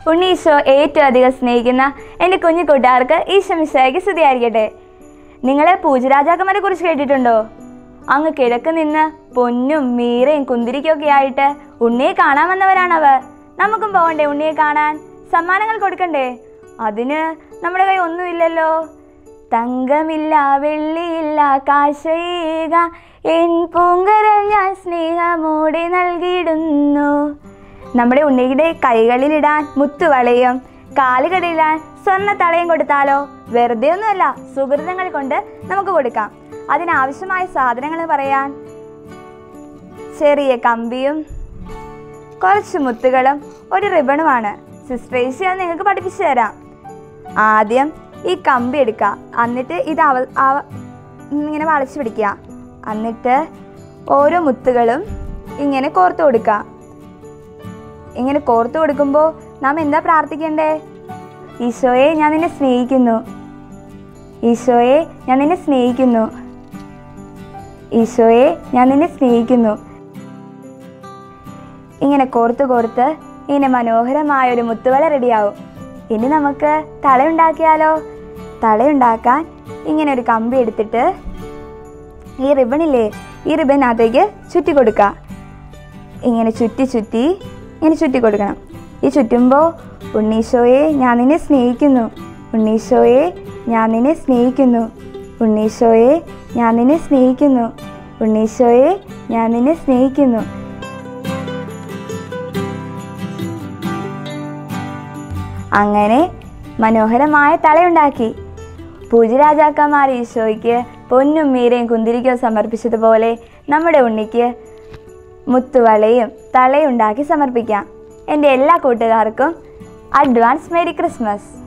ഉണ്ണീശോ ഏറ്റവും അധികം സ്നേഹിക്കുന്ന എൻ്റെ കുഞ്ഞു കൂട്ടുകാർക്ക് ഈശോ മിശായിക്ക് സ്തുതിയായിരിക്കട്ടെ നിങ്ങളെ പൂജരാജാക്കന്മാരെ കുറിച്ച് കേട്ടിട്ടുണ്ടോ അങ്ങ് കിഴക്ക് നിന്ന് പൊന്നും മീറയും കുന്തിരിക്കൊക്കെ ആയിട്ട് ഉണ്ണിയെ കാണാൻ വന്നവരാണവർ നമുക്കും പോകണ്ടേ ഉണ്ണിയെ കാണാൻ സമ്മാനങ്ങൾ കൊടുക്കണ്ടേ അതിന് നമ്മുടെ കൈ ഒന്നുമില്ലല്ലോ തങ്കമില്ല വെള്ളിയില്ല കാശയേക എൻ പൂങ്കരൽ ഞാൻ സ്നേഹമോടെ നൽകിയിടുന്നു നമ്മുടെ ഉണ്ണിയുടെ കൈകളിലിടാൻ മുത്തുവളയും കാലുകളിടാൻ സ്വർണ്ണ തളയും കൊടുത്താലോ വെറുതെ ഒന്നുമല്ല സുഹൃതങ്ങൾ കൊണ്ട് നമുക്ക് കൊടുക്കാം അതിനാവശ്യമായ സാധനങ്ങൾ പറയാൻ ചെറിയ കമ്പിയും കുറച്ച് മുത്തുകളും ഒരു റിബണുമാണ് സിസ്റ്ററേസി അത് നിങ്ങൾക്ക് പഠിപ്പിച്ചു തരാം ആദ്യം ഈ കമ്പി എടുക്കുക എന്നിട്ട് ഇത് അവ അവ- ഇങ്ങനെ വളച്ചു പിടിക്കുക എന്നിട്ട് ഓരോ മുത്തുകളും ഇങ്ങനെ കോർത്ത് കൊടുക്കുക ഇങ്ങനെ കോർത്ത് കൊടുക്കുമ്പോൾ നാം എന്താ പ്രാർത്ഥിക്കണ്ടേ ഈശോയെ ഞാൻ നിന്നെ സ്നേഹിക്കുന്നു ഈശോയെ ഞാൻ നിന്നെ സ്നേഹിക്കുന്നു ഈശോയെ ഞാൻ നിന്നെ സ്നേഹിക്കുന്നു ഇങ്ങനെ കോർത്ത് കോർത്ത് ഇങ്ങനെ മനോഹരമായ ഒരു മുത്തുവള റെഡിയാവും ഇനി നമുക്ക് തളയുണ്ടാക്കിയാലോ തളയുണ്ടാക്കാൻ ഇങ്ങനെ ഒരു കമ്പി എടുത്തിട്ട് ഈ റിബണില്ലേ ഈ റിബണിനകത്തേക്ക് ചുറ്റി കൊടുക്കുക ഇങ്ങനെ ചുറ്റി ചുറ്റി ഇങ്ങനെ ചുറ്റി കൊടുക്കണം ഈ ചുറ്റുമ്പോൾ ഉണ്ണീശോയെ ഞാൻ നിന്നെ സ്നേഹിക്കുന്നു ഉണ്ണീശോയെ ഞാൻ നിന്നെ സ്നേഹിക്കുന്നു ഉണ്ണീശോയെ ഞാൻ നിന്നെ സ്നേഹിക്കുന്നു ഉണ്ണീശോയെ ഞാൻ നിന്നെ സ്നേഹിക്കുന്നു അങ്ങനെ മനോഹരമായ തളയുണ്ടാക്കി പൂജരാജാക്കന്മാർ ഈശോയ്ക്ക് പൊന്നും മീരയും കുന്തിരിക്കവും സമർപ്പിച്ചതുപോലെ നമ്മുടെ ഉണ്ണിക്ക് മുത്തുവളയും തളയുണ്ടാക്കി സമർപ്പിക്കാം എൻ്റെ എല്ലാ കൂട്ടുകാർക്കും അഡ്വാൻസ് മേരി ക്രിസ്മസ്